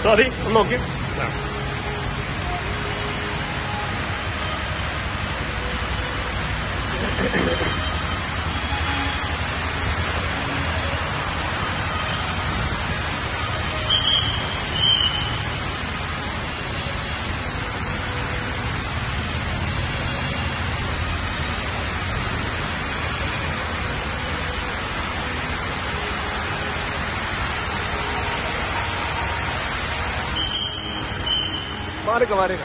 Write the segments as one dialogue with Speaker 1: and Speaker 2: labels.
Speaker 1: sorry ഒന്ന് നോക്കി മാറിക്ക മാറിക്ക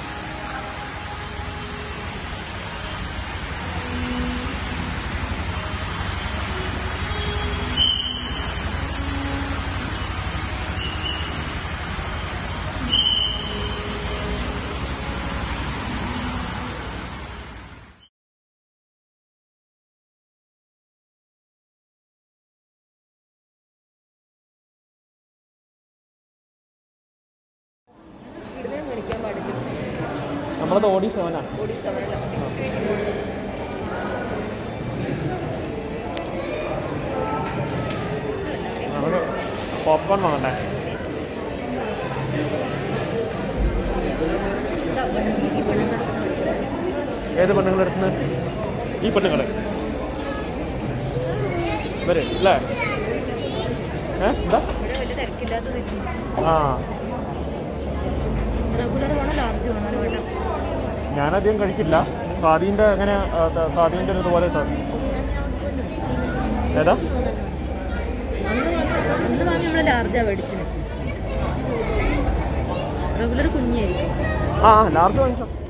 Speaker 2: ഇവിടുന്ന് വിളിക്കാൻ പാടില്ല
Speaker 1: നമ്മളത് ഓടി സെവനാണ്
Speaker 2: ഓടി സമയം
Speaker 1: നമുക്ക് പോപ്കോൺ വാങ്ങണ്ടേ ഏത് പെണ്ണുങ്ങളെടുത്ത് ഈ പെണ്ണുങ്ങള് ഇവര് അല്ലേ ഏ എന്താ
Speaker 2: ഇവിടെ വലിയ തിരക്കില്ലാത്തത്
Speaker 1: ആ
Speaker 2: റെഗുലർ വേണം ലാർജ് വേണം വേണം
Speaker 1: ഞാനധികം കഴിക്കില്ല സ്വാധീൻ്റെ എങ്ങനെ സ്വാധീൻ്റെ ഒരു ഇതുപോലെ ഇട്ടോ ഏതാ
Speaker 2: അന്ന് അന്ന് വാങ്ങി നമ്മൾ ലാർജാണ് മേടിച്ചത് റെഗുലർ കുഞ്ഞായിരിക്കും
Speaker 1: ആ ലാർജ് വാങ്ങിച്ചോ